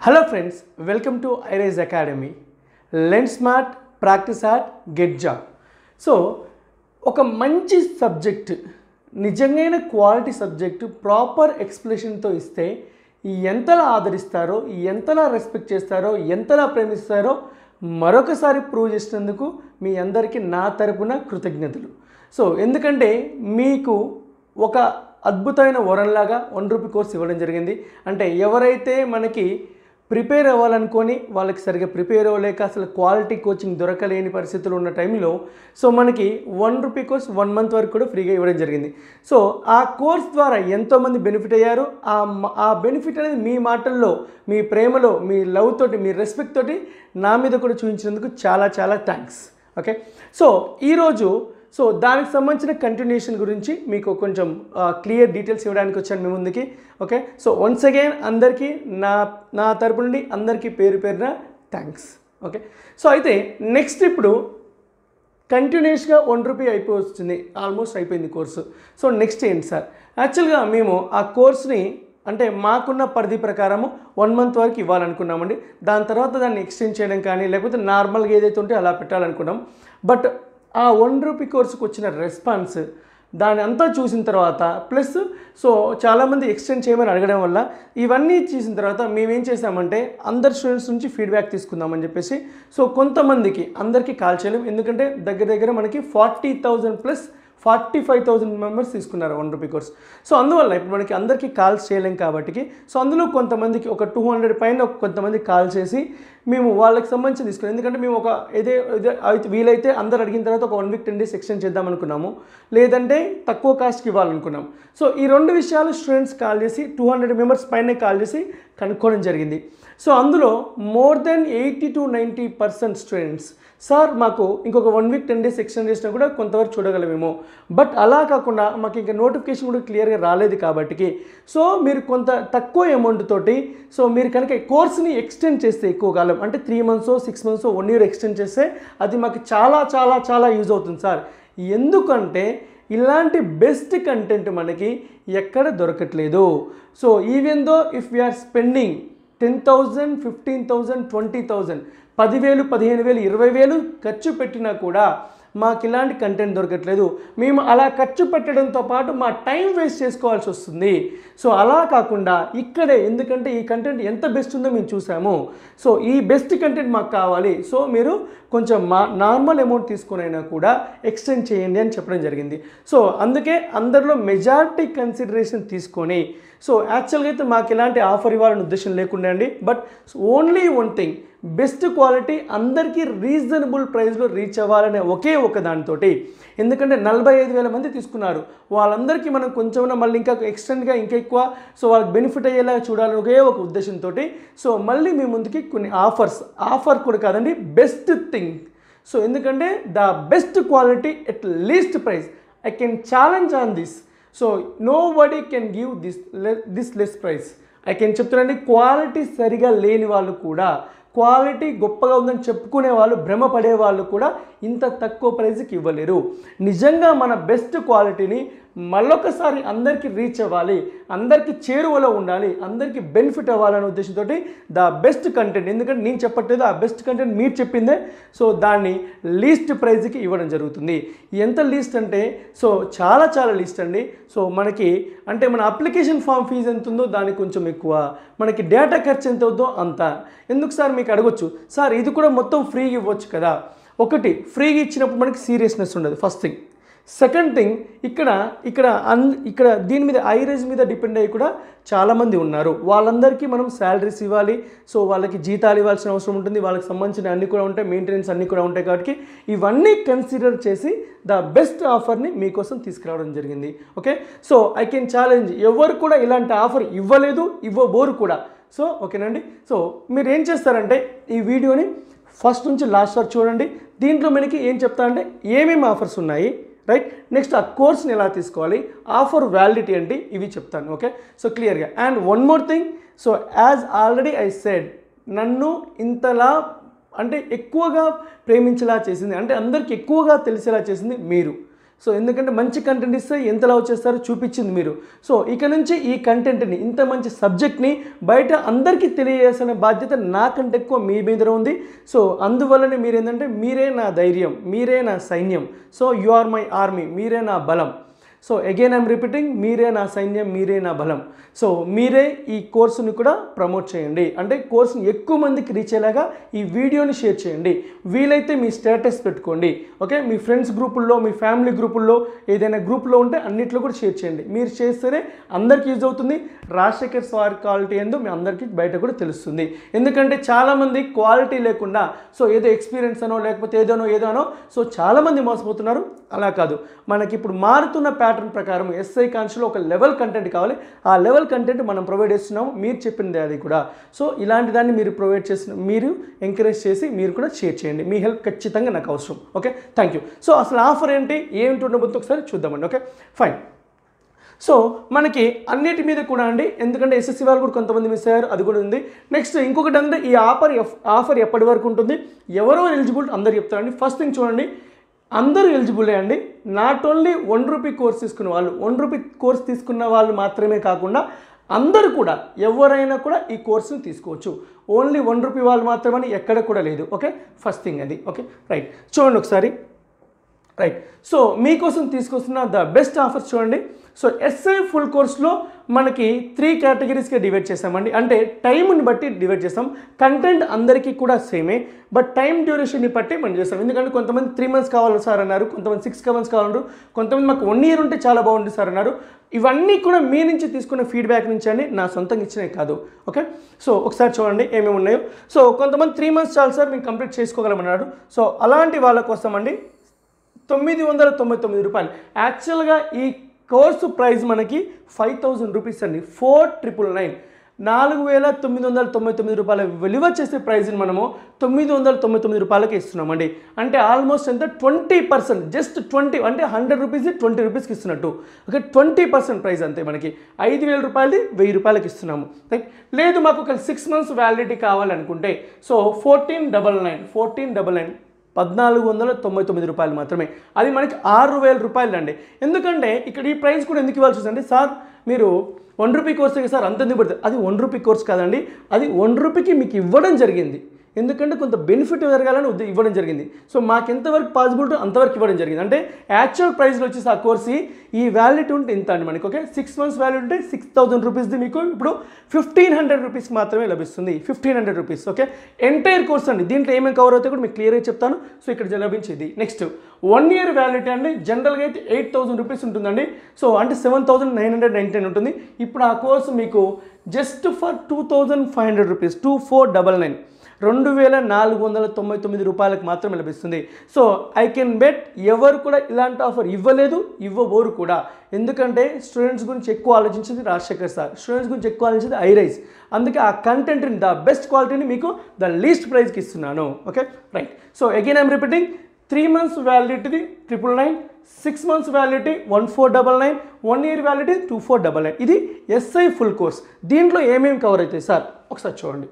hello friends welcome to iRise academy learn smart practice art get job so ఒక మంచి subject నిజమైన quality subject proper ఎక్స్ప్లెనేషన్తో ఇస్తే ఎంతలా ఆదరిస్తారో ఎంతలా రెస్పెక్ట్ చేస్తారో ఎంతలా ప్రేమిస్తారో మరొకసారి ప్రూవ్ చేసినందుకు మీ అందరికీ నా తరపున కృతజ్ఞతలు సో ఎందుకంటే మీకు ఒక అద్భుతమైన వరంలాగా వన్ రూపీ కోర్స్ ఇవ్వడం జరిగింది అంటే ఎవరైతే మనకి ప్రిపేర్ అవ్వాలనుకొని వాళ్ళకి సరిగ్గా ప్రిపేర్ అవ్వలేక అసలు క్వాలిటీ కోచింగ్ దొరకలేని పరిస్థితులు ఉన్న టైంలో సో మనకి one rupee course one month వరకు కూడా ఫ్రీగా ఇవ్వడం జరిగింది సో ఆ కోర్స్ ద్వారా ఎంతోమంది బెనిఫిట్ అయ్యారు ఆ మ- ఆ బెనిఫిట్ అనేది మీ మాటల్లో మీ ప్రేమలో మీ లవ్ తోటి మీ రెస్పెక్ట్ తోటి నా మీద కూడా చూపించినందుకు చాలా చాలా థ్యాంక్స్ ఓకే సో ఈరోజు సో దానికి సంబంధించిన కంటిన్యూషన్ గురించి మీకు కొంచెం క్లియర్ డీటెయిల్స్ ఇవ్వడానికి వచ్చాను మీ ముందుకి ఓకే సో వన్స్ అగైన్ అందరికీ నా నా తరపు నుండి అందరికీ పేరు పేరున థ్యాంక్స్ ఓకే సో అయితే నెక్స్ట్ ఇప్పుడు కంటిన్యూస్గా వన్ రూపీ అయిపోయి వస్తుంది ఆల్మోస్ట్ అయిపోయింది కోర్సు సో నెక్స్ట్ ఏంటి సార్ యాక్చువల్గా మేము ఆ కోర్స్ని అంటే మాకున్న పరిధి ప్రకారము వన్ మంత్ వరకు ఇవ్వాలనుకున్నామండి దాని తర్వాత దాన్ని ఎక్స్టెండ్ చేయడం కానీ లేకపోతే నార్మల్గా ఏదైతే ఉంటే అలా పెట్టాలనుకున్నాం బట్ ఆ వన్ రూపీ కోర్సుకు వచ్చిన రెస్పాన్స్ దాని అంతా చూసిన తర్వాత ప్లస్ సో చాలామంది ఎక్స్టెండ్ చేయమని అడగడం వల్ల ఇవన్నీ చూసిన తర్వాత మేమేం చేసామంటే అందరి స్టూడెంట్స్ నుంచి ఫీడ్బ్యాక్ తీసుకుందామని చెప్పేసి సో కొంతమందికి అందరికీ కాల్ చేయలేం ఎందుకంటే దగ్గర దగ్గర మనకి forty thousand plus forty five thousand members తీసుకున్నారు వన్ రూపీ కోర్స్ సో అందువల్ల ఇప్పుడు మనకి అందరికీ కాల్స్ చేయలేం కాబట్టి సో అందులో కొంతమందికి ఒక టూ హండ్రెడ్ పైన కొంతమంది కాల్ చేసి మేము వాళ్ళకి సంబంధించి తీసుకున్నాం ఎందుకంటే మేము ఒక ఇదే ఇదే అయితే వీలైతే అందరు అడిగిన తర్వాత ఒక one week ten days extend చేద్దాం అనుకున్నాము లేదంటే తక్కువ కాస్ట్కి ఇవ్వాలనుకున్నాం సో ఈ రెండు విషయాలు స్టూడెంట్స్ కాల్ చేసి టూ హండ్రెడ్ మెంబర్స్ పైన కాల్ చేసి కనుక్కోవడం జరిగింది సో అందులో more than eighty to ninety percent students sir మాకు ఇంకొక one week ten days extend చేసినా కూడా కొంతవరకు చూడగలమేమో బట్ అలా కాకుండా మాకు ఇంకా నోటిఫికేషన్ కూడా క్లియర్గా రాలేదు కాబట్టి సో మీరు కొంత తక్కువ అమౌంట్ తోటి సో మీరు కనుక ఈ కోర్స్ని ఎక్స్టెండ్ చేస్తే ఎక్కువ కాలం అంటే three months six months one year extend చేస్తే అది మాకు చాలా చాలా చాలా యూజ్ అవుతుంది సార్ ఎందుకంటే ఇలాంటి బెస్ట్ కంటెంట్ మనకి ఎక్కడ దొరకట్లేదు so even though if we are spending ten thousand fifteen thousand twenty thousand పదివేలు పదిహేను వేలు ఇరవై వేలు ఖర్చు పెట్టినా కూడా మాకు ఇలాంటి కంటెంట్ దొరకట్లేదు మేము అలా ఖర్చు పెట్టడంతో పాటు మా టైం వేస్ట్ చేసుకోవాల్సి వస్తుంది సో అలా కాకుండా ఇక్కడే ఎందుకంటే ఈ కంటెంట్ ఎంత బెస్ట్ ఉందో మేము చూసాము సో ఈ బెస్ట్ కంటెంట్ మాకు కావాలి సో మీరు కొంచెం మా నార్మల్ అమౌంట్ తీసుకునైనా కూడా ఎక్స్టెండ్ చేయండి అని చెప్పడం జరిగింది సో అందుకే అందరిలో మెజారిటీ కన్సిడరేషన్ తీసుకొని సో యాక్చువల్గా అయితే మాకు ఎలాంటి ఆఫర్ ఇవ్వాలని ఉద్దేశం లేకుండా అండి but only one thing best quality అందరికీ రీజనబుల్ ప్రైస్లో రీచ్ అవ్వాలనే ఒకే ఒక దానితోటి ఎందుకంటే నలభై ఐదు వేల మంది తీసుకున్నారు వాళ్ళందరికీ మనం కొంచెం మళ్ళీ ఇంకా ఎక్స్టెండ్గా ఇంకా ఎక్కువ సో వాళ్ళకి బెనిఫిట్ అయ్యేలా చూడాలని ఒకే ఒక ఉద్దేశంతో సో మళ్ళీ మీ ముందుకి కొన్ని ఆఫర్స్ ఆఫర్ కూడా కాదండి బెస్ట్ థింగ్ సో ఎందుకంటే the best quality at least price I can challenge on this so nobody can give this this less price I can చెప్తున్నాండి క్వాలిటీ సరిగా లేని వాళ్ళు కూడా క్వాలిటీ గొప్పగా ఉందని చెప్పుకునే వాళ్ళు భ్రమపడే వాళ్ళు కూడా ఇంత తక్కువ ప్రైస్కి ఇవ్వలేరు నిజంగా మన బెస్ట్ క్వాలిటీని మళ్ళొకసారి అందరికీ రీచ్ అవ్వాలి అందరికీ చేరువలో ఉండాలి అందరికీ బెనిఫిట్ అవ్వాలనే ఉద్దేశంతో ద బెస్ట్ కంటెంట్ ఎందుకంటే నేను చెప్పట్లేదు ఆ బెస్ట్ కంటెంట్ మీరు చెప్పిందే సో దాన్ని లీస్ట్ ప్రైజ్కి ఇవ్వడం జరుగుతుంది ఎంత లీస్ట్ అంటే సో చాలా చాలా లీస్ట్ అండి సో మనకి అంటే మన అప్లికేషన్ ఫామ్ ఫీజు ఎంత ఉందో దానికి కొంచెం ఎక్కువ మనకి డేటా ఖర్చు ఎంత అవుతుందో అంత ఎందుకు సార్ మీకు అడగొచ్చు సార్ ఇది కూడా మొత్తం ఫ్రీగా ఇవ్వచ్చు కదా ఒకటి ఫ్రీగా ఇచ్చినప్పుడు మనకి సీరియస్నెస్ ఉండదు ఫస్ట్ థింగ్ సెకండ్ థింగ్ ఇక్కడ ఇక్కడ అన్ ఇక్కడ దీని మీద ఐరేజ్ మీద డిపెండ్ అయ్యి కూడా చాలామంది ఉన్నారు వాళ్ళందరికీ మనం శాలరీస్ ఇవ్వాలి సో వాళ్ళకి జీతాలు ఇవ్వాల్సిన అవసరం ఉంటుంది వాళ్ళకి సంబంధించిన అన్ని కూడా ఉంటాయి మెయింటెనెన్స్ అన్నీ కూడా ఉంటాయి కాబట్టి ఇవన్నీ కన్సిడర్ చేసి ద బెస్ట్ ఆఫర్ని మీకోసం తీసుకురావడం జరిగింది okay so I can challenge ఎవరు కూడా ఇలాంటి ఆఫర్ ఇవ్వలేదు ఇవ్వబోరు కూడా సో ఓకేనండి సో మీరు ఏం చేస్తారంటే ఈ వీడియోని ఫస్ట్ నుంచి లాస్ట్ వరకు చూడండి దీంట్లో మనకి ఏం చెప్తా అంటే ఏమేమి ఆఫర్స్ ఉన్నాయి రైట్ నెక్స్ట్ ఆ కోర్స్ని ఎలా తీసుకోవాలి ఆఫర్ వ్యాలిడిటీ ఏంటి ఇవి చెప్తాను ఓకే సో క్లియర్గా and one more thing so as already I said నన్ను ఇంతలా అంటే ఎక్కువగా ప్రేమించేలా చేసింది అంటే అందరికి ఎక్కువగా తెలిసేలా చేసింది మీరు సో ఎందుకంటే మంచి కంటెంట్ ఇస్తే ఎంత లవ్ చేస్తారో చూపించింది మీరు సో ఇక నుంచి ఈ కంటెంట్ని ఇంత మంచి సబ్జెక్ట్ని బయట అందరికీ తెలియజేసిన బాధ్యత నాకంటే ఎక్కువ మీ మీద ఉంది సో అందువల్లనే మీరు ఏంటంటే మీరే నా ధైర్యం మీరే నా సైన్యం so you are my army మీరే నా బలం సో అగైన్ ఐమ్ రిపీటింగ్ మీరే నా సైన్యం మీరే నా బలం సో మీరే ఈ కోర్సుని కూడా ప్రమోట్ చేయండి అంటే కోర్సుని ఎక్కువ మందికి రీచ్ అయ్యేలాగా ఈ వీడియోని షేర్ చేయండి వీలైతే మీ స్టేటస్ పెట్టుకోండి ఓకే మీ ఫ్రెండ్స్ గ్రూపుల్లో మీ ఫ్యామిలీ గ్రూపుల్లో ఏదైనా గ్రూప్లో ఉంటే అన్నిట్లో కూడా షేర్ చేయండి మీరు చేస్తేనే అందరికీ యూజ్ అవుతుంది రాజశేఖర్ సార్ క్వాలిటీ ఏందో మీ అందరికీ బయట కూడా తెలుస్తుంది ఎందుకంటే చాలామంది క్వాలిటీ లేకుండా సో ఏదో ఎక్స్పీరియన్స్ అనో లేకపోతే ఏదోనో ఏదోనో సో చాలామంది మోసపోతున్నారు అలా కాదు మనకి ఇప్పుడు మారుతున్న ప్యాటర్న్ ప్రకారం ఎస్ఐ కాన్స్లో ఒక లెవెల్ కంటెంట్ కావాలి ఆ లెవెల్ కంటెంట్ మనం ప్రొవైడ్ చేస్తున్నాము మీరు చెప్పింది అది కూడా సో ఇలాంటి దాన్ని మీరు ప్రొవైడ్ చేసిన మీరు ఎంకరేజ్ చేసి మీరు కూడా షేర్ చేయండి మీ హెల్ప్ ఖచ్చితంగా నాకు అవసరం ఓకే థ్యాంక్ యూ సో అసలు ఆఫర్ ఏంటి ఏమిటి ఉండబోతుందో ఒకసారి చూద్దామండి ఓకే ఫైన్ సో మనకి అన్నిటి మీద కూడా అండి ఎందుకంటే ఎస్ఎస్సి వాళ్ళు కూడా కొంతమంది మిస్ అయ్యారు అది కూడా ఉంది నెక్స్ట్ ఇంకొకటి అంటే ఈ ఆఫర్ ఆఫర్ ఎప్పటి వరకు ఉంటుంది ఎవరో ఎలిజిబుల్ అందరు చెప్తారండి ఫస్ట్ థింగ్ చూడండి అందరూ ఎలిజిబులే అండి not only one rupee course తీసుకున్న వాళ్ళు వన్ రూపీ కోర్స్ తీసుకున్న వాళ్ళు మాత్రమే కాకుండా అందరూ కూడా ఎవరైనా కూడా ఈ కోర్సును తీసుకోవచ్చు ఓన్లీ వన్ రూపీ వాళ్ళు మాత్రమే ఎక్కడ కూడా లేదు ఓకే ఫస్ట్ థింగ్ అది ఓకే రైట్ చూడండి ఒకసారి రైట్ సో మీకోసం తీసుకొస్తున్న ద బెస్ట్ ఆఫర్స్ చూడండి సో ఎస్ఐ ఫుల్ కోర్స్లో మనకి త్రీ కేటగిరీస్గా డివైడ్ చేసామండి అంటే టైంని బట్టి డివైడ్ చేస్తాం కంటెంట్ అందరికీ కూడా సేమే బట్ టైం డ్యూరేషన్ని బట్టి మనం చేస్తాం ఎందుకంటే కొంతమంది త్రీ మంత్స్ కావాలి సార్ అన్నారు కొంతమంది సిక్స్ మంత్స్ కావాలన్నారు కొంతమంది మాకు వన్ ఇయర్ ఉంటే చాలా బాగుంది సార్ అన్నారు ఇవన్నీ కూడా మీ నుంచి తీసుకున్న ఫీడ్బ్యాక్ నుంచి అండి నా సొంతంగా ఇచ్చినవి కాదు ఓకే సో ఒకసారి చూడండి ఏమేమి ఉన్నాయో సో కొంతమంది త్రీ మంత్స్ చాలు సార్ మేము కంప్లీట్ చేసుకోగలమన్నారు సో అలాంటి వాళ్ళ కోసం అండి తొమ్మిది వందల తొంభై తొమ్మిది రూపాయలు యాక్చువల్గా ఈ కోర్సు ప్రైస్ మనకి ఫైవ్ థౌజండ్ రూపీస్ అండి ఫోర్ ట్రిపుల్ నైన్ నాలుగు వేల తొమ్మిది వందల తొంభై తొమ్మిది రూపాయల విలువ చేసే ప్రైస్ని మనము తొమ్మిది వందల తొంభై తొమ్మిది రూపాయలకి ఇస్తున్నామండి అంటే ఆల్మోస్ట్ ఎంత ట్వంటీ పర్సెంట్ జస్ట్ ట్వంటీ అంటే హండ్రెడ్ రూపీస్ ట్వంటీ రూపీస్కి ఇస్తున్నట్టు ఓకే ట్వంటీ పర్సెంట్ ప్రైస్ అంతే మనకి ఐదు వేల రూపాయలది వెయ్యి రూపాయలకి ఇస్తున్నాము రైట్ లేదు మాకు ఒక సిక్స్ మంత్స్ వ్యాలిడిటీ కావాలనుకుంటే so fourteen double nine fourteen double nine పద్నాలుగు వందల తొంభై తొమ్మిది రూపాయలు మాత్రమే అది మనకి ఆరు వేల రూపాయలు అండి ఎందుకంటే ఇక్కడ ఈ ప్రైస్ కూడా ఎందుకు ఇవ్వాల్సి వస్తుంది సార్ మీరు వన్ రూపీ కోర్స్ సార్ అంత ఎందుకు పడుతుంది అది వన్ రూపీ కోర్స్ కాదండి అది వన్ రూపీకి మీకు ఇవ్వడం జరిగింది ఎందుకంటే కొంత బెనిఫిట్ జరగాలని ఉద్ద- ఇవ్వడం జరిగింది సో మాకు ఎంతవరకు పాసిబిలిటీ అంతవరకు ఇవ్వడం జరిగింది అంటే యాక్చువల్ ప్రైస్లో వచ్చేసి ఆ కోర్స్ ఈ వ్యాలిటీ ఉంటే ఇంత అండి మనకి ఓకే సిక్స్ మంత్స్ వ్యాలిటీ ఉంటే సిక్స్ థౌసండ్ రూపీస్ది మీకు ఇప్పుడు ఫిఫ్టీన్ హండ్రెడ్ రూపీస్ మాత్రమే లభిస్తుంది fifteen hundred rupees okay entire course అండి దీంట్లో ఏమేమి కవర్ అవుతాయి కూడా మీకు క్లియర్గా చెప్తాను సో ఇక్కడ లభించేది నెక్స్ట్ వన్ ఇయర్ వ్యాలిటీ అండి జనరల్గా అయితే ఎయిట్ థౌసండ్ రూపీస్ ఉంటుందండి సో అంటే seven thousand nine hundred nineteen ఉంటుంది ఇప్పుడు ఆ కోర్సు మీకు just for two thousand five hundred rupees two four double nine రెండు వేల నాలుగు వందల తొంభై తొమ్మిది రూపాయలకు మాత్రమే లభిస్తుంది సో ఐ కెన్ బెట్ ఎవరు కూడా ఇలాంటి ఆఫర్ ఇవ్వలేదు ఇవ్వబోరు కూడా ఎందుకంటే స్టూడెంట్స్ గురించి ఎక్కువ ఆలోచించింది రాజశేఖర్ సార్ స్టూడెంట్స్ గురించి ఎక్కువ ఆలోచించింది ఐరైస్ అందుకే ఆ కంటెంట్ని ద బెస్ట్ క్వాలిటీని మీకు ద లీస్ట్ ప్రైస్కి ఇస్తున్నాను okay right so again I'm repeating three months validity triple nine six months validity one four double nine one year validity two four double nine ఇది ఎస్ఐ ఫుల్ కోర్స్ దీంట్లో ఏమేమి cover అవుతాయి sir ఒకసారి చూడండి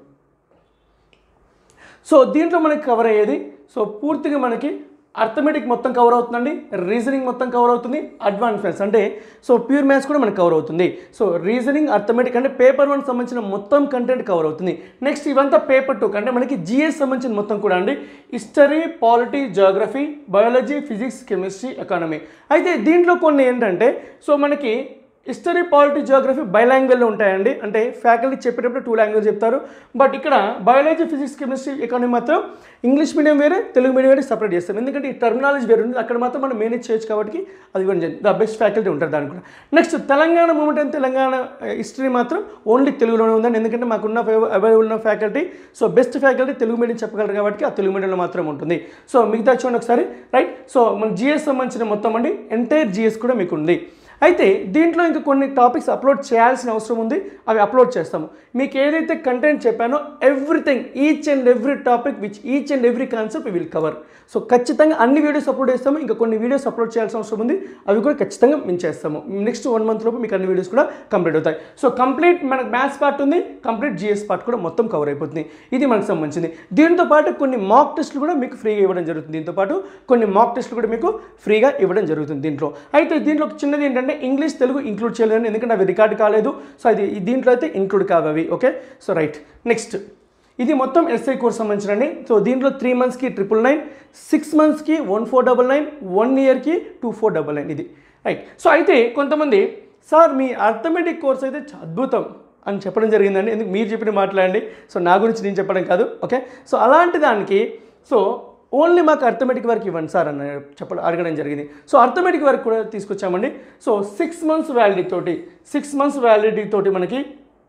so దీంట్లో మనకి cover అయ్యేది so పూర్తిగా మనకి అర్థమెటిక్ మొత్తం కవర్ అవుతుందండి రీజనింగ్ మొత్తం కవర్ అవుతుంది అడ్వాన్స్ మ్యాథ్స్ అంటే సో ప్యూర్ మ్యాథ్స్ కూడా మనకి కవర్ అవుతుంది సో రీజనింగ్ అర్థమెటిక్ అంటే పేపర్ వన్ సంబంధించిన మొత్తం కంటెంట్ కవర్ అవుతుంది నెక్స్ట్ ఇవంతా పేపర్ టూ అంటే మనకి జిఎస్ సంబంధించిన మొత్తం కూడా అండి history polity geography biology physics chemistry economy అయితే దీంట్లో కొన్ని ఏంటంటే సో మనకి హిస్టరీ పాలిటీ జియోగ్రఫీ బైలాంగ్వేజ్లో ఉంటాయండి అంటే ఫ్యాకల్టీ చెప్పేటప్పుడు టూ లాంగ్వేజ్ చెప్తారు బట్ ఇక్కడ బయాలజీ ఫిజిక్స్ కెమిస్ట్రీ ఎకానమీ మాత్రం ఇంగ్లీష్ మీడియం వేరే తెలుగు మీడియం వేరే సపరేట్ చేస్తాం ఎందుకంటే ఈ టర్మినాలజీ వేరే ఉంది అక్కడ మాత్రం మనం మేనేజ్ చేయొచ్చు కాబట్టి అది ఇవ్వండి ద బెస్ట్ ఫ్యాకల్టీ ఉంటారు దానికి కూడా next Telangana movement and Telangana history మాత్రం ఓన్లీ తెలుగులోనే ఉందండి ఎందుకంటే మాకున్న అవైలబుల్ ఉన్న faculty so best faculty Telugu medium చెప్పగలరు కాబట్టి ఆ తెలుగు మీడియంలో మాత్రం ఉంటుంది సో మిగతా చూడండి ఒకసారి రైట్ సో మన జిఎస్ సంబంధించిన మొత్తం అండి ఎంటైర్ జిఎస్ కూడా మీకు ఉంది అయితే దీంట్లో ఇంకా కొన్ని టాపిక్స్ అప్లోడ్ చేయాల్సిన అవసరం ఉంది అవి అప్లోడ్ చేస్తాము మీకు ఏదైతే కంటెంట్ చెప్పానో everything each and every topic which each and every concept will cover so ఖచ్చితంగా అన్ని వీడియోస్ అప్లోడ్ చేస్తాము ఇంకా కొన్ని వీడియోస్ అప్లోడ్ చేయాల్సిన అవసరం ఉంది అవి కూడా ఖచ్చితంగా మేము చేస్తాము నెక్స్ట్ వన్ మంత్ లోపు మీకు అన్ని వీడియోస్ కూడా కంప్లీట్ అవుతాయి సో కంప్లీట్ మనకు మ్యాథ్స్ పార్ట్ ఉంది కంప్లీట్ జిఎస్ పార్ట్ కూడా మొత్తం కవర్ అయిపోతుంది ఇది మనకు సంబంధించింది దీంతో పాటు కొన్ని మాక్ టెస్ట్లు కూడా మీకు ఫ్రీగా ఇవ్వడం జరుగుతుంది దీంతో పాటు కొన్ని మాక్ టెస్ట్లు కూడా మీకు ఫ్రీగా ఇవ్వడం జరుగుతుంది దీంట్లో అయితే దీంట్లో ఒక చిన్నది ఏంటంటే ఇంగ్లీష్ తెలుగు ఇంక్లూడ్ చేయలేదు ఎందుకంటే అవి రికార్డ్ కాలేదు సో అది దీంట్లో అయితే ఇంక్లూడ్ కావు అవి ఓకే సో రైట్ నెక్స్ట్ ఇది మొత్తం ఎస్ఐ కోర్స్ సంబంధించినండి సో దీంట్లో త్రీ మంత్స్కి ట్రిపుల్ నైన్ సిక్స్ మంత్స్కి one four double nine one ఇయర్కి టూ ఫోర్ డబల్ నైన్ ఇది రైట్ సో అయితే కొంతమంది సార్ మీ అర్థమెటిక్ కోర్స్ అయితే చ- అద్భుతం అని చెప్పడం జరిగిందండి ఎందుకు మీరు చెప్పిన మాట్లాడండి సో నా గురించి నేను చెప్పడం కాదు ఓకే సో అలాంటి దానికి సో ఓన్లీ మాకు అర్థమెటిక్ వర్క్ ఇవ్వండి సార్ అన్న చెప్పడం అడగడం జరిగింది సో అర్థమెటిక్ వర్క్ కూడా తీసుకొచ్చామండి సో సిక్స్ మంత్స్ వ్యాలిడిటీ తోటి సిక్స్ మంత్స్ వ్యాలిడిటీ తోటి మనకి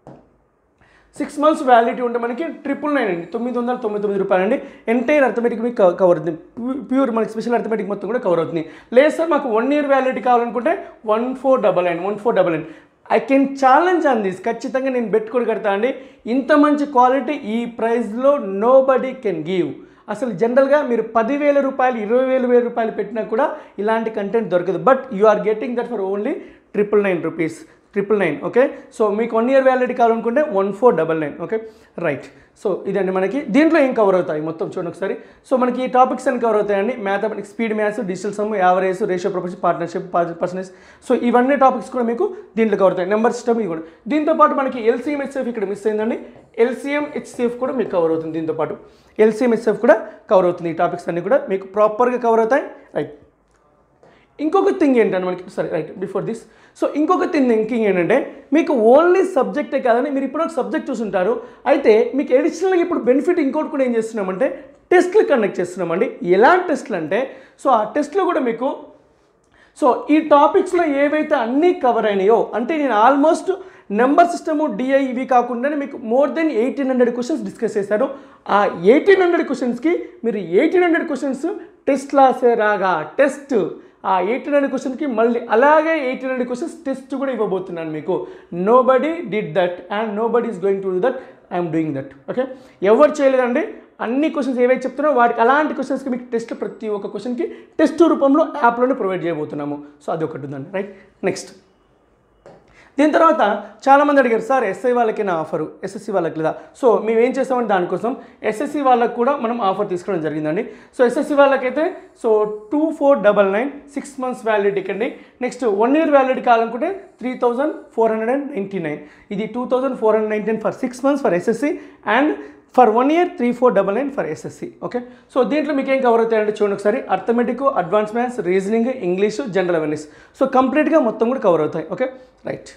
సిక్స్ మంత్స్ వ్యాలిడిటీ ఉంటే మనకి ట్రిపుల్ నైన్ అండి తొమ్మిది వందల తొంభై తొమ్మిది రూపాయలు అండి ఎంటైర్ అర్థమెటిక్ మీకు కవర్ అవుతుంది ప్యూ- ప్యూర్ మనకి స్పెషల్ అర్థమెటిక్ మొత్తం కూడా కవర్ అవుతుంది లేదు సార్ మాకు వన్ ఇయర్ వ్యాలిడిటీ కావాలనుకుంటే one four double nine one four double nine I can challenge on this ఖచ్చితంగా నేను పెట్టుకొని కడతా అండి ఇంత మంచి క్వాలిటీ ఈ ప్రైస్లో నో బడీ కెన్ గివ్ అసలు జనరల్గా మీరు పదివేల రూపాయలు ఇరవై వేల వేల రూపాయలు పెట్టినా కూడా ఇలాంటి కంటెంట్ దొరకదు but you are getting that for only triple nine rupees triple nine okay so మీకు వన్ ఇయర్ వ్యాలిడిటీ కావాలనుకుంటే one four double nine okay right so ఇదండి మనకి దీంట్లో ఏం కవర్ అవుతాయి మొత్తం చూడండి ఒకసారి సో మనకి ఈ టాపిక్స్ అన్ని కవర్ అవుతాయండి mathematics speed maths digital sum average ratio proportion partnership percentage so ఇవన్నీ టాపిక్స్ కూడా మీకు దీంట్లో కవర్ అవుతాయి నెంబర్ సిస్టమ్ ఇవి కూడా దీంతో పాటు మనకి ఎల్సీఎం హెచ్ఎఫ్ ఇక్కడ మిస్ అయిందండి ఎల్సీఎం హెచ్సిఎఫ్ కూడా మీకు కవర్ అవుతుంది దీంతో పాటు ఎల్సీఎం హెచ్ఎఫ్ కూడా కవర్ అవుతుంది ఈ టాపిక్స్ అన్ని కూడా మీకు ప్రాపర్గా కవర్ అవుతాయి రైట్ ఇంకొక థింగ్ ఏంటంటే మనకి సరే రైట్ బిఫోర్ దిస్ సో ఇంకొక థింగ్ థింకింగ్ ఏంటంటే మీకు ఓన్లీ సబ్జెక్టే కాదని మీరు ఇప్పుడు ఒక సబ్జెక్ట్ చూసుంటారు అయితే మీకు అడిషనల్గా ఇప్పుడు బెనిఫిట్ ఇంకోటి కూడా ఏం చేస్తున్నామంటే టెస్ట్లు కండక్ట్ చేస్తున్నామండి ఎలాంటి టెస్ట్లు అంటే సో ఆ టెస్ట్లో కూడా మీకు సో ఈ టాపిక్స్లో ఏవైతే అన్నీ కవర్ అయినాయో అంటే నేను ఆల్మోస్ట్ నెంబర్ సిస్టము డిఐ ఇవి కాకుండానే మీకు more than eighteen hundred questions discuss చేశాను ఆ ఎయిటీన్ హండ్రెడ్ క్వశ్చన్స్కి మీరు ఎయిటీన్ హండ్రెడ్ క్వశ్చన్స్ టెస్ట్ లాసే రాగా టెస్ట్ ఆ ఎయిటీన్ హండ్రెడ్ క్వశ్చన్కి మళ్ళీ అలాగే ఎయిటీన్ హండ్రెడ్ క్వశ్చన్స్ టెస్ట్ కూడా ఇవ్వబోతున్నాను మీకు nobody did that and nobody is going to do that I'm doing that okay ఎవరు చేయలేదండి అన్ని క్వశ్చన్స్ ఏవైతే చెప్తున్నారో వాటికి అలాంటి క్వశ్చన్స్కి మీకు టెస్ట్ ప్రతి ఒక్క క్వశ్చన్కి టెస్ట్ రూపంలో యాప్లోనే ప్రొవైడ్ చేయబోతున్నాము సో అది ఒకటి ఉందండి రైట్ నెక్స్ట్ దీని తర్వాత చాలామంది అడిగారు సార్ ఎస్ఐ వాళ్ళకి నా ఆఫరు ఎస్ఎస్సి వాళ్ళకి లేదా సో మేము ఏం చేస్తామంటే దానికోసం ఎస్ఎస్సి వాళ్ళకి కూడా మనం ఆఫర్ తీసుకోవడం జరిగిందండి సో ఎస్ఎస్సి వాళ్ళకైతే so two four double nine six months వ్యాలిడిటీకి అండి నెక్స్ట్ వన్ ఇయర్ వ్యాలిడిటీ కావాలనుకుంటే three thousand four hundred and ninety nine ఇది two thousand four hundred ninety nine for six months for SSC and for one year three four double nine for SSC okay so దీంట్లో మీకు ఏం cover అవుతాయంటే చూడండి ఒకసారి arithmetic advance maths reasoning English general awareness so కంప్లీట్గా మొత్తం కూడా cover అవుతాయి okay right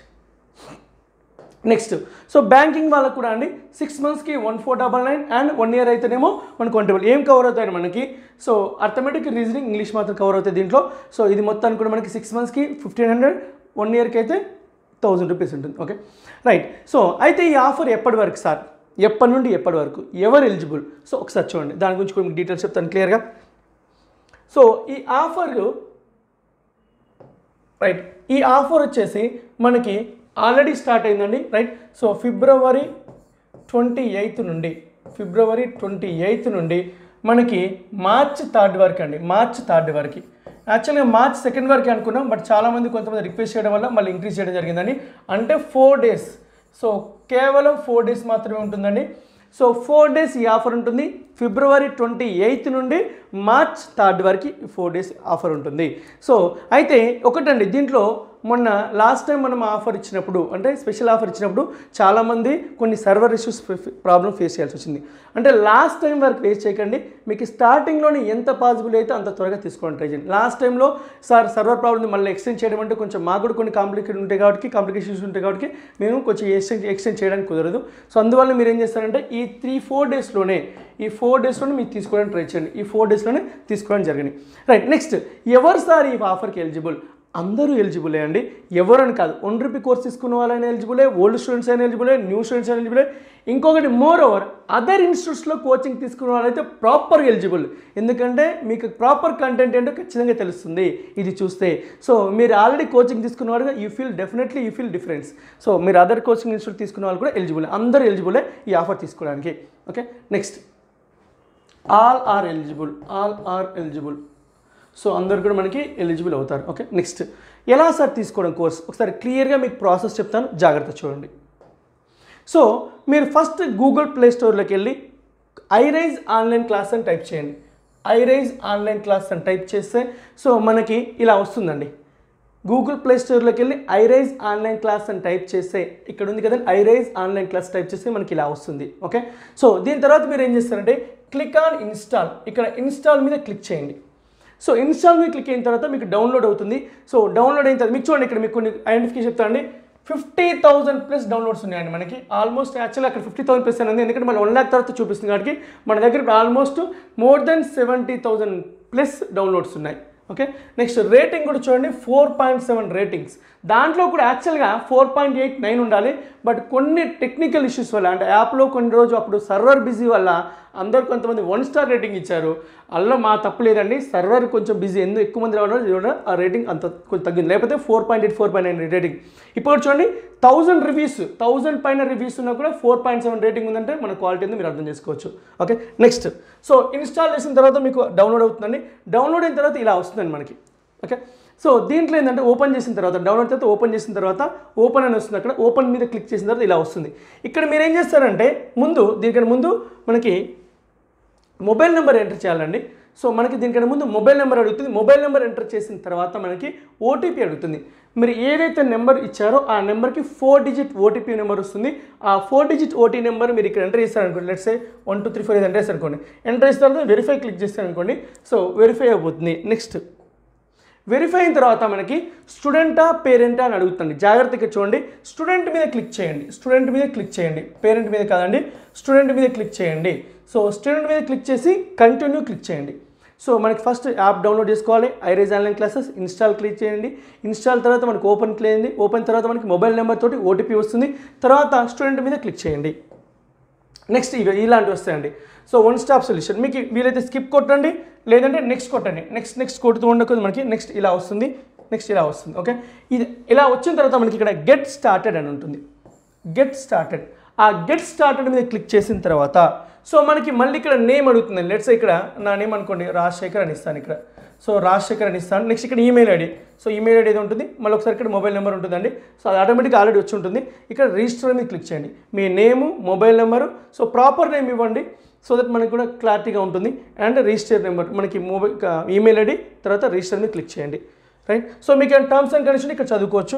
next so banking వాళ్ళకు కూడా అండి సిక్స్ మంత్స్కి one four double nine and one year అయితేనేమో మనకు వన్ టేబుల్ ఏం కవర్ అవుతాయండి మనకి సో అర్థమెటిక్ రీజనింగ్ ఇంగ్లీష్ మాత్రం కవర్ అవుతాయి దీంట్లో సో ఇది మొత్తానికి కూడా మనకి సిక్స్ మంత్స్కి ఫిఫ్టీన్ హండ్రెడ్ వన్ ఇయర్కి అయితే థౌజండ్ రూపీస్ ఉంటుంది ఓకే రైట్ సో అయితే ఈ ఆఫర్ ఎప్పటి వరకు సార్ ఎప్పటి నుండి ఎప్పటి వరకు ఎవరు ఎలిజిబుల్ సో ఒకసారి చూడండి దాని గురించి కొన్ని డీటెయిల్స్ చెప్తాను క్లియర్గా సో ఈ ఆఫర్ రైట్ ఈ ఆఫర్ వచ్చేసి మనకి ఆల్రెడీ స్టార్ట్ అయిందండి right so February twenty eighth నుండి ఫిబ్రవరి ట్వంటీ ఎయిత్ నుండి మనకి మార్చ్ థర్డ్ వరకు అండి మార్చ్ థర్డ్ వరకు యాక్చువల్గా మార్చ్ సెకండ్ వరకు అనుకున్నాం బట్ చాలామంది కొంతమంది రిక్వెస్ట్ చేయడం వల్ల మళ్ళీ ఇంక్రీజ్ చేయడం జరిగిందండి అంటే ఫోర్ డేస్ సో కేవలం ఫోర్ డేస్ మాత్రమే ఉంటుందండి సో ఫోర్ డేస్ ఈ ఆఫర్ ఉంటుంది ఫిబ్రవరి ట్వంటీ ఎయిత్ నుండి మార్చ్ థర్డ్ వరకు ఫోర్ డేస్ ఆఫర్ ఉంటుంది సో అయితే ఒకటండి దీంట్లో మొన్న లాస్ట్ టైం మనం ఆఫర్ ఇచ్చినప్పుడు అంటే స్పెషల్ ఆఫర్ ఇచ్చినప్పుడు చాలామంది కొన్ని సర్వర్ ఇష్యూస్ ప్రాబ్లమ్ ఫేస్ చేయాల్సి వచ్చింది అంటే లాస్ట్ టైం వరకు వేస్ట్ చేయకండి మీకు స్టార్టింగ్లోనే ఎంత పాసిబుల్ అయితే అంత త్వరగా తీసుకోవడం ట్రై చేయండి లాస్ట్ టైంలో సార్ సర్వర్ ప్రాబ్లమ్ మళ్ళీ ఎక్స్టెండ్ చేయడం అంటే కొంచెం మాకు కూడా కొన్ని కాంప్లికేట్ ఉంటాయి కాబట్టి కాంప్లికేషన్స్ ఉంటాయి కాబట్టి మేము కొంచెం ఎక్స్టెండ్ ఎక్స్టెండ్ చేయడానికి కుదరదు సో అందువల్ల మీరు ఏం చేస్తారంటే ఈ త్రీ ఫోర్ డేస్లోనే ఈ ఫోర్ డేస్లోనే మీకు తీసుకోవడానికి ట్రై చేయండి ఈ ఫోర్ డేస్లోనే తీసుకోవడం జరిగింది రైట్ నెక్స్ట్ ఎవరు సార్ ఈ ఆఫర్కి ఎలిజిబుల్ అందరూ ఎలిజిబులే అండి ఎవరని కాదు వన్ రూపీ కోర్స్ తీసుకున్న వాళ్ళైనా ఎలిజిబులే ఓల్డ్ స్టూడెంట్స్ అయినా ఎలిజిబులే న్యూ స్టూడెంట్స్ అయినా ఎలిజిబులే ఇంకొకటి మోర్ ఓవర్ అదర్ ఇన్స్టిట్యూట్స్లో కోచింగ్ తీసుకున్న వాళ్ళైతే ప్రాపర్ ఎలిజిబుల్ ఎందుకంటే మీకు ప్రాపర్ కంటెంట్ ఏంటో ఖచ్చితంగా తెలుస్తుంది ఇది చూస్తే సో మీరు ఆల్రెడీ కోచింగ్ తీసుకున్న వాళ్ళుగా you feel definitely you feel difference so మీరు అదర్ కోచింగ్ ఇన్స్టిట్యూట్ తీసుకున్న వాళ్ళు కూడా ఎలిజిబుల్ అందరూ ఎలిజిబులే ఈ ఆఫర్ తీసుకోవడానికి okay next all are eligible all are eligible so అందరు కూడా మనకి ఎలిజిబుల్ అవుతారు ఓకే నెక్స్ట్ ఎలా సార్ తీసుకోవడం కోర్స్ ఒకసారి క్లియర్గా మీకు ప్రాసెస్ చెప్తాను జాగ్రత్త చూడండి సో మీరు ఫస్ట్ గూగుల్ ప్లే స్టోర్లోకి వెళ్ళి ఐరైజ్ ఆన్లైన్ క్లాస్ అని టైప్ చేయండి ఐరైజ్ ఆన్లైన్ క్లాస్ అని టైప్ చేస్తే సో మనకి ఇలా వస్తుందండి గూగుల్ ప్లే స్టోర్లోకి వెళ్ళి ఐరైజ్ ఆన్లైన్ క్లాస్ అని టైప్ చేస్తే ఇక్కడ ఉంది కదండి ఐరైజ్ ఆన్లైన్ క్లాస్ టైప్ చేస్తే మనకి ఇలా వస్తుంది ఓకే సో దీని తర్వాత మీరు ఏం చేస్తారంటే క్లిక్ ఆన్ ఇన్స్టాల్ ఇక్కడ ఇన్స్టాల్ మీద క్లిక్ చేయండి సో ఇన్స్టాల్ మీద క్లిక్ అయిన తర్వాత మీకు డౌన్లోడ్ అవుతుంది సో డౌన్లోడ్ అయిన తర్వాత మీకు చూడండి ఇక్కడ మీకు కొన్ని ఐడెంటిఫికేషన్ చెప్తానండి ఫిఫ్టీ థౌసండ్ ప్లస్ డౌన్లోడ్స్ ఉన్నాయండి మనకి ఆల్మోస్ట్ యాక్చువల్లీ అక్కడ ఫిఫ్టీ థౌసండ్ ప్లస్ అనేది ఎందుకంటే మన వన్ ల్యాక్ తర్వాత చూపిస్తుంది కాబట్టి మన దగ్గర almost more than seventy thousand plus downloads ఉన్నాయి ఓకే నెక్స్ట్ రేటింగ్ కూడా చూడండి ఫోర్ పాయింట్ సెవెన్ రేటింగ్స్ దాంట్లో కూడా యాక్చువల్గా ఫోర్ పాయింట్ ఎయిట్ నైన్ ఉండాలి బట్ కొన్ని టెక్నికల్ ఇష్యూస్ వల్ల అంటే యాప్లో కొన్ని రోజు అప్పుడు సర్వర్ బిజీ వల్ల అందరు కొంతమంది వన్ స్టార్ రేటింగ్ ఇచ్చారు అందులో మా తప్పు లేదండి సర్వర్ కొంచెం బిజీ ఎందుకు ఎక్కువ మంది రావడం వల్ల ఆ రేటింగ్ అంత కొంచెం తగ్గింది లేకపోతే four point eight four point nine rating ఇప్పుడు చూడండి థౌజండ్ రివ్యూస్ థౌజండ్ పైన రివ్యూస్ ఉన్నా కూడా ఫోర్ పాయింట్ సెవెన్ రేటింగ్ ఉందంటే మన క్వాలిటీ ఉంది మీరు అర్థం చేసుకోవచ్చు ఓకే నెక్స్ట్ సో ఇన్స్టాల్ చేసిన తర్వాత మీకు డౌన్లోడ్ అవుతుందండి డౌన్లోడ్ అయిన తర్వాత ఇలా వస్తుందండి మనకి ఓకే సో దీంట్లో ఏంటంటే ఓపెన్ చేసిన తర్వాత డౌన్లోడ్ తర్వాత ఓపెన్ చేసిన తర్వాత ఓపెన్ అని వస్తుంది అక్కడ ఓపెన్ మీద క్లిక్ చేసిన తర్వాత ఇలా వస్తుంది ఇక్కడ మీరు ఏం చేస్తారంటే ముందు దీనికన్నా ముందు మనకి మొబైల్ నెంబర్ ఎంటర్ చేయాలండి సో మనకి దీనికన్నా ముందు మొబైల్ నెంబర్ అడుగుతుంది మొబైల్ నెంబర్ ఎంటర్ చేసిన తర్వాత మనకి ఓటీపీ అడుగుతుంది మీరు ఏదైతే నెంబర్ ఇచ్చారో ఆ నెంబర్కి ఫోర్ డిజిట్ ఓటీపీ నెంబర్ వస్తుంది ఆ ఫోర్ డిజిట్ ఓటీ నెంబర్ మీరు ఇక్కడ ఎంటర్ చేస్తారనుకోండి let's say one two three four enter చేస్తారు అనుకోండి ఎంటర్ చేసిన తర్వాత వెరిఫై క్లిక్ చేస్తారనుకోండి సో వెరిఫై అయిపోతుంది నెక్స్ట్ వెరిఫై అయిన తర్వాత మనకి స్టూడెంటా పేరెంటా అని అడుగుతుంది జాగ్రత్తగా చూడండి స్టూడెంట్ మీద క్లిక్ చేయండి స్టూడెంట్ మీద క్లిక్ చేయండి పేరెంట్ మీద కాదండి స్టూడెంట్ మీద క్లిక్ చేయండి సో స్టూడెంట్ మీద క్లిక్ చేసి కంటిన్యూ క్లిక్ చేయండి సో మనకి ఫస్ట్ యాప్ డౌన్లోడ్ చేసుకోవాలి iRise online classes install click చేయండి ఇన్స్టాల్ తర్వాత మనకి ఓపెన్ చేయండి ఓపెన్ తర్వాత మనకి మొబైల్ నెంబర్ తోటి ఓటీపీ వస్తుంది తర్వాత స్టూడెంట్ మీద క్లిక్ చేయండి నెక్స్ట్ ఇవి ఇలాంటివి వస్తాయండి సో వన్ స్టాప్ సొల్యూషన్ మీకు వీలైతే స్కిప్ కొట్టండి లేదంటే నెక్స్ట్ కొట్టండి నెక్స్ట్ నెక్స్ట్ కొడుతూ ఉండకూడదు మనకి నెక్స్ట్ ఇలా వస్తుంది నెక్స్ట్ ఇలా వస్తుంది ఓకే ఇది ఇలా వచ్చిన తర్వాత మనకి ఇక్కడ గెట్ స్టార్టెడ్ అని ఉంటుంది గెట్ స్టార్టెడ్ ఆ గెట్ స్టార్టెడ్ మీద క్లిక్ చేసిన తర్వాత సో మనకి మళ్ళీ ఇక్కడ నేమ్ అడుగుతుంది లెట్స్ ఇక్కడ నా నేమ్ అనుకోండి రాజశేఖర్ అని ఇస్తాను ఇక్కడ సో రాజశేఖర్ అని ఇస్తాను నెక్స్ట్ ఇక్కడ email ID so email ID ఏదో ఉంటుంది మళ్ళీ ఒకసారి ఇక్కడ మొబైల్ నెంబర్ ఉంటుందండి సో అది ఆటోమేటిక్గా ఆల్రెడీ వచ్చి ఉంటుంది ఇక్కడ రిజిస్టర్ మీద క్లిక్ చేయండి మీ name mobile number so proper name ఇవ్వండి సో దట్ మనకి కూడా క్లారిటీగా ఉంటుంది అండ్ రిజిస్టర్ నెంబర్ మనకి మొబైల్ ఈమెయిల్ ఐడి తర్వాత రిజిస్టర్ మీద క్లిక్ చేయండి రైట్ సో మీకు టర్మ్స్ అండ్ కండిషన్ ఇక్కడ చదువుకోవచ్చు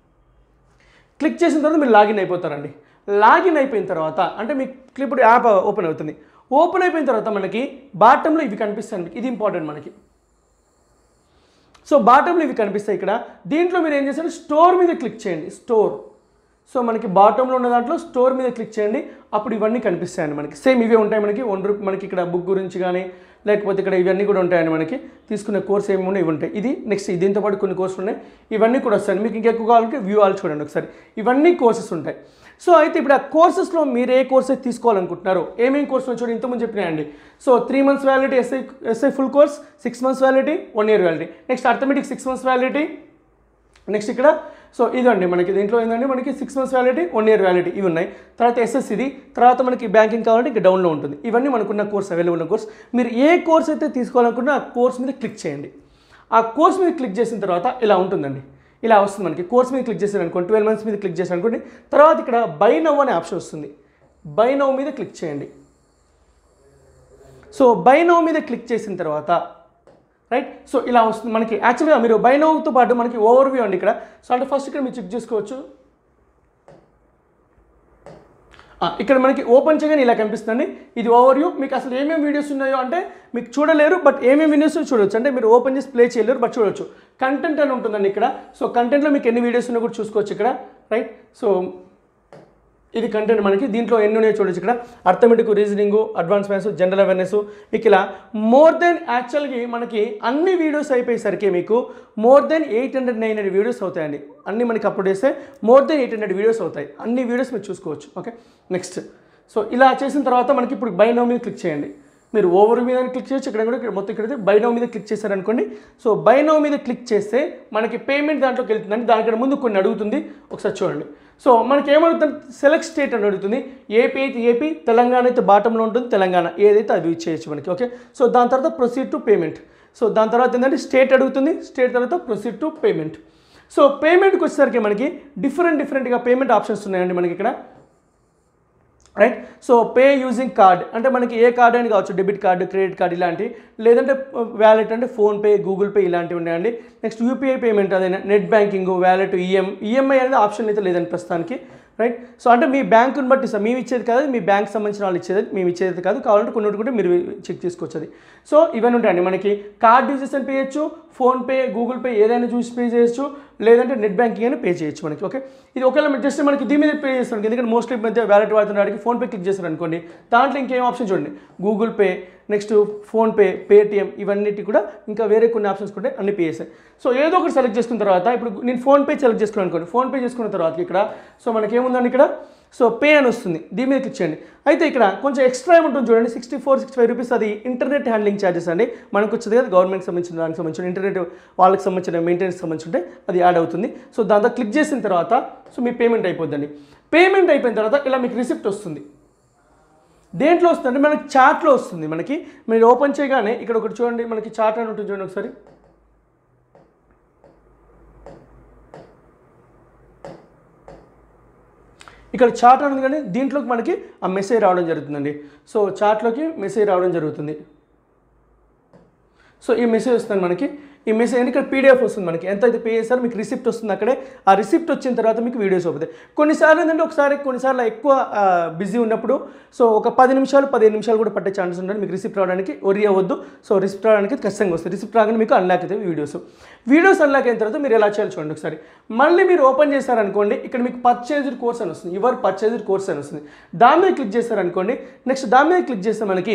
క్లిక్ చేసిన తర్వాత మీరు లాగిన్ అయిపోతారండి లాగిన్ అయిపోయిన తర్వాత అంటే మీకు ఇప్పుడు యాప్ ఓపెన్ అవుతుంది ఓపెన్ అయిపోయిన తర్వాత మనకి బాటంలో ఇవి కనిపిస్తాయి మీకు ఇది ఇంపార్టెంట్ మనకి సో బాటంలో ఇవి కనిపిస్తాయి ఇక్కడ దీంట్లో మీరు ఏం చేస్తారు స్టోర్ మీద క్లిక్ చేయండి స్టోర్ సో మనకి బాటంలో ఉన్న దాంట్లో స్టోర్ మీద క్లిక్ చేయండి అప్పుడు ఇవన్నీ కనిపిస్తాయండి మనకి సేమ్ ఇవే ఉంటాయి మనకి వన్ రూపీ మనకి ఇక్కడ బుక్ గురించి కానీ లేకపోతే ఇక్కడ ఇవన్నీ కూడా ఉంటాయండి మనకి తీసుకునే కోర్స్ ఏమి ఉన్నాయి ఇవి ఉంటాయి ఇది నెక్స్ట్ దీంతో పాటు కొన్ని కోర్సులు ఉన్నాయి ఇవన్నీ కూడా వస్తాయి మీకు ఇంకెక్కువ కావాలంటే వ్యూ ఆల్ చూడండి ఒకసారి ఇవన్నీ కోర్సెస్ ఉంటాయి సో అయితే ఇప్పుడు ఆ కోర్సెస్లో మీరు ఏ కోర్సెస్ తీసుకోవాలనుకుంటున్నారు ఏమేమి కోర్సులు చూడండి ఇంతకుముందు చెప్పినాయండి so three months validity SI SI full course six months validity one year validity next arithmetic six months validity next ఇక్కడ సో ఇదండి మనకి దీంట్లో ఏంటంటే మనకి six months validity one year validity ఇవి ఉన్నాయి తర్వాత ఎస్ఎస్సిది తర్వాత మనకి బ్యాంకింగ్ కావాలంటే ఇంకా డౌన్లో ఉంటుంది ఇవన్నీ మనకున్న కోర్స్ అవైలబుల్ ఉన్న కోర్స్ మీరు ఏ కోర్స్ అయితే తీసుకోవాలనుకున్నా ఆ కోర్స్ మీద క్లిక్ చేయండి ఆ కోర్స్ మీద క్లిక్ చేసిన తర్వాత ఇలా ఉంటుందండి ఇలా వస్తుంది మనకి కోర్స్ మీద క్లిక్ చేశారు అనుకోండి ట్వెల్వ్ మంత్స్ మీద క్లిక్ చేశారు అనుకోండి తర్వాత ఇక్కడ బై నవ్ అనే ఆప్షన్ వస్తుంది బై నవ్ మీద క్లిక్ చేయండి సో బై నవ్ మీద క్లిక్ చేసిన తర్వాత రైట్ సో ఇలా వస్తుంది మనకి యాక్చువల్గా మీరు బై నవ్తో పాటు మనకి ఓవర్ వ్యూ అండి ఇక్కడ సో అంటే ఫస్ట్ ఇక్కడ మీరు చెక్ చేసుకోవచ్చు ఆ, ఇక్కడ మనకి ఓపెన్ చేయగానే ఇలా కనిపిస్తుందండి ఇది ఓవర్ వ్యూ మీకు అసలు ఏమేమి వీడియోస్ ఉన్నాయో అంటే మీకు చూడలేరు బట్ ఏమేమి వీడియోస్ చూడొచ్చు అంటే మీరు ఓపెన్ చేసి ప్లే చేయలేరు బట్ చూడొచ్చు కంటెంట్ అని ఉంటుందండి ఇక్కడ సో కంటెంట్లో మీకు ఎన్ని వీడియోస్ ఉన్నా కూడా చూసుకోవచ్చు ఇక్కడ రైట్ సో ఇది కంటెంట్ మనకి దీంట్లో ఎన్ని ఉన్నాయో చూడొచ్చు ఇక్కడ arithmetic reasoning advance maths general awareness మీకు ఇలా మోర్ దెన్ యాక్చువల్గా మనకి అన్ని వీడియోస్ అయిపోయేసరికి మీకు more than eight hundred nine hundred videos అవుతాయండి అన్ని మనకి అప్లోడ్ చేస్తే more than eight hundred videos అవుతాయి అన్ని వీడియోస్ మీరు చూసుకోవచ్చు ఓకే నెక్స్ట్ సో ఇలా చేసిన తర్వాత మనకి ఇప్పుడు బై నౌ మీద క్లిక్ చేయండి మీరు ఓవర్ మీద క్లిక్ చేయొచ్చు ఇక్కడ కూడా ఇక్కడ మొత్తం ఇక్కడ బై నౌ మీద క్లిక్ చేశారనుకోండి సో బై నౌ మీద క్లిక్ చేస్తే మనకి పేమెంట్ దాంట్లోకి వెళ్తుందండి దానికంటే ముందు కొన్ని అడుగుతుంది ఒకసారి చూడండి సో మనకి ఏమడుగుతుంది సెలెక్ట్ స్టేట్ అని అడుగుతుంది ఏపీ అయితే ఏపీ తెలంగాణ అయితే బాటంలో ఉంటుంది తెలంగాణ ఏదైతే అది చేయొచ్చు మనకి ఓకే సో దాని తర్వాత ప్రొసీడ్ టు పేమెంట్ సో దాని తర్వాత ఏంటంటే స్టేట్ అడుగుతుంది స్టేట్ తర్వాత ప్రొసీడ్ టు పేమెంట్ సో పేమెంట్కి వచ్చేసరికి మనకి డిఫరెంట్ డిఫరెంట్గా పేమెంట్ ఆప్షన్స్ ఉన్నాయండి మనకి ఇక్కడ right so pay using card అంటే మనకి ఏ కార్డ్ అని కావచ్చు డెబిట్ కార్డు క్రెడిట్ కార్డ్ ఇలాంటి లేదంటే వ్యాలెట్ అంటే ఫోన్పే గూగుల్ పే ఇలాంటివి ఉన్నాయండి నెక్స్ట్ యూపీఐ పేమెంట్ అదే net banking wallet EM EMI అనేది ఆప్షన్ అయితే లేదండి ప్రస్తుతానికి రైట్ సో అంటే మీ బ్యాంకుని బట్టి సార్ మేము ఇచ్చేది కాదు మీ బ్యాంక్ సంబంధించిన వాళ్ళు ఇచ్చేది మేము ఇచ్చేది కాదు కావాలంటే కొన్ని కూడా మీరు చెక్ చేసుకోవచ్చు అది సో ఇవన్నీ ఉంటాయండి మనకి కార్డ్ యూజెస్ అని పే చేయొచ్చు ఫోన్పే గూగుల్ పే ఏదైనా చూసి పే చేయొచ్చు లేదంటే నెట్ బ్యాంకింగ్ అయినా పే చేయొచ్చు మనకి ఓకే ఇది ఒకవేళ జస్ట్ మనకి దీని మీద పే చేస్తాను ఎందుకంటే మోస్ట్లీ మధ్య వ్యాలెట్ వాడుతున్న ఫోన్పే క్లిక్ చేస్తారు అనుకోండి దాంట్లో ఇంకేం ఆప్షన్ చూడండి Google Pay next PhonePe Paytm ఇవన్నిటి కూడా ఇంకా వేరే కొన్ని ఆప్షన్స్ కూడా అన్ని పే చేస్తాయి సో ఏదో ఒకటి సెలెక్ట్ చేసుకున్న తర్వాత ఇప్పుడు నేను ఫోన్పే సెలెక్ట్ చేసుకున్నాను అనుకోండి ఫోన్పే చేసుకున్న తర్వాత ఇక్కడ సో మనకి ఏముందండి ఇక్కడ సో పే అని వస్తుంది దీని మీద క్లిక్ చేయండి అయితే ఇక్కడ కొంచెం ఎక్స్ట్రా ఉంటుంది చూడండి sixty four sixty five rupees అది ఇంటర్నెట్ హ్యాండ్లింగ్ ఛార్జెస్ అండి మనకు వచ్చేది కదా గవర్నమెంట్కి సంబంధించిన దానికి సంబంధించిన ఇంటర్నెట్ వాళ్ళకి సంబంధించిన మెయింటెనెన్స్ సంబంధించి ఉంటే అది యాడ్ అవుతుంది సో దాంతో క్లిక్ చేసిన తర్వాత సో మీ పేమెంట్ అయిపోద్దండి పేమెంట్ అయిపోయిన తర్వాత ఇలా మీకు రిసిప్ట్ వస్తుంది దేంట్లో వస్తుంది అంటే మనకి చార్ట్లో వస్తుంది మనకి మీరు ఓపెన్ చేయగానే ఇక్కడ ఒకటి చూడండి మనకి చార్ట్ అని ఉంటుంది చూడండి ఒకసారి ఇక్కడ చార్ట్ అని ఉంది కానీ దీంట్లోకి మనకి ఆ మెసేజ్ రావడం జరుగుతుందండి సో చార్ట్లోకి మెసేజ్ రావడం జరుగుతుంది సో ఈ మెసేజ్ వస్తుంది మనకి ఈ మెసేజ్ అంటే ఇక్కడ పీడిఎఫ్ వస్తుంది మనకి ఎంత అయితే పే చేస్తారో మీకు రిసిప్ట్ వస్తుంది అక్కడే ఆ రిసిప్ట్ వచ్చిన తర్వాత మీకు వీడియోస్ అవుతాయి కొన్నిసార్లు ఏంటంటే ఒకసారి కొన్నిసార్లు ఎక్కువ బిజీ ఉన్నప్పుడు సో ఒక పది నిమిషాలు పదిహేను నిమిషాలు కూడా పట్టే ఛాన్స్ ఉంటుంది మీకు రిసిప్ట్ రావడానికి ఒరి అవ్వద్దు సో రిసిప్ట్ రావడానికి ఖచ్చితంగా వస్తుంది రిసిప్ట్ రాగానే మీకు అన్లాక్ అవుతాయి వీడియోస్ వీడియోస్ అన్లాక్ అయిన తర్వాత మీరు ఎలా చేయాలి చూడండి ఒకసారి మళ్ళీ మీరు ఓపెన్ చేశారనుకోండి ఇక్కడ మీకు పర్చేజ్డ్ కోర్స్ అని వస్తుంది యువర్ పర్చేజ్డ్ కోర్స్ అని వస్తుంది దాని మీద క్లిక్ చేశారనుకోండి నెక్స్ట్ దాని మీద క్లిక్ చేస్తే మనకి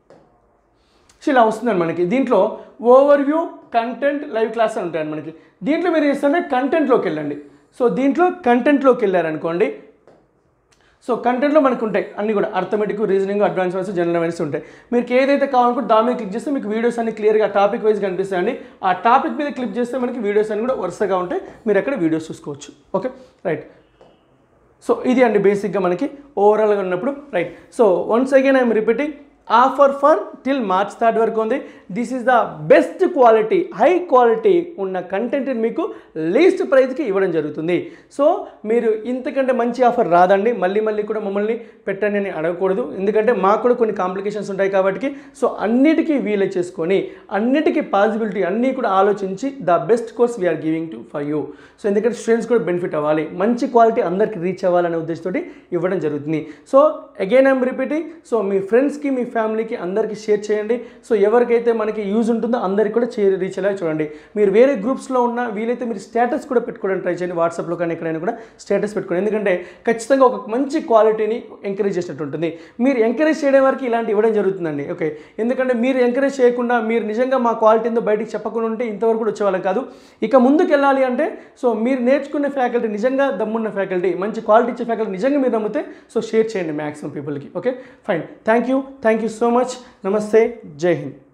సో ఇలా వస్తుందండి మనకి దీంట్లో overview content live class అని ఉంటాయండి మనకి దీంట్లో మీరు చేస్తుంటే కంటెంట్లోకి వెళ్ళండి సో దీంట్లో కంటెంట్లోకి వెళ్ళారనుకోండి సో కంటెంట్లో మనకు ఉంటాయి అన్ని కూడా arithmetic reasoning advance maths general awareness ఉంటాయి మీకు ఏదైతే కావాలనుకుంటే దాని మీద క్లిక్ చేస్తే మీకు వీడియోస్ అన్ని క్లియర్గా టాపిక్ వైజ్ కనిపిస్తాయండి ఆ టాపిక్ మీద క్లిక్ చేస్తే మనకి వీడియోస్ అన్ని కూడా వరుసగా ఉంటాయి మీరు అక్కడ వీడియోస్ చూసుకోవచ్చు ఓకే రైట్ సో ఇది అండి బేసిక్గా మనకి ఓవరాల్గా ఉన్నప్పుడు right so once again I'm repeating offer for till March third వరకు ఉంది this is the best quality high quality ఉన్న కంటెంట్ని మీకు లీస్ట్ ప్రైస్కి ఇవ్వడం జరుగుతుంది సో మీరు ఇంతకంటే మంచి ఆఫర్ రాదండి మళ్ళీ మళ్ళీ కూడా మమ్మల్ని పెట్టండి అని అడగకూడదు ఎందుకంటే మాకు కూడా కొన్ని కాంప్లికేషన్స్ ఉంటాయి కాబట్టి సో అన్నిటికీ వీలు చేసుకొని అన్నిటికీ పాసిబిలిటీ అన్నీ కూడా ఆలోచించి the best course we're giving to for you so ఎందుకంటే స్టూడెంట్స్ కూడా బెనిఫిట్ అవ్వాలి మంచి క్వాలిటీ అందరికి రీచ్ అవ్వాలనే ఉద్దేశంతో ఇవ్వడం జరుగుతుంది so again I'm repeating so మీ ఫ్రెండ్స్కి మీ ఫ్యామిలీకి అందరికీ షేర్ చేయండి సో ఎవరికైతే మనకి యూజ్ ఉంటుందో అందరికి కూడా చే రీచ్ అయ్యేలా చూడండి మీరు వేరే గ్రూప్స్లో ఉన్న వీలైతే మీరు స్టేటస్ కూడా పెట్టుకోవడానికి ట్రై చేయండి వాట్సాప్లో కానీ ఎక్కడైనా కూడా స్టేటస్ పెట్టుకోండి ఎందుకంటే ఖచ్చితంగా ఒక మంచి క్వాలిటీని ఎంకరేజ్ చేసినట్టు ఉంటుంది మీరు ఎంకరేజ్ చేయడం వరకు ఇలాంటి ఇవ్వడం జరుగుతుందండి ఓకే ఎందుకంటే మీరు ఎంకరేజ్ చేయకుండా మీరు నిజంగా మా క్వాలిటీ ఏందో బయటికి చెప్పకుండా ఉంటే ఇంతవరకు కూడా వచ్చేవాళ్ళం కాదు ఇక ముందుకు వెళ్ళాలి అంటే సో మీరు నేర్చుకునే ఫ్యాకల్టీ నిజంగా దమ్మున్న ఫ్యాకల్టీ మంచి క్వాలిటీ ఇచ్చే ఫ్యాకల్టీ నిజంగా మీరు నమ్మితే సో షేర్ చేయండి మ్యాక్సిమం పీపుల్కి okay fine thank you thank you so much నమస్తే జై హింద్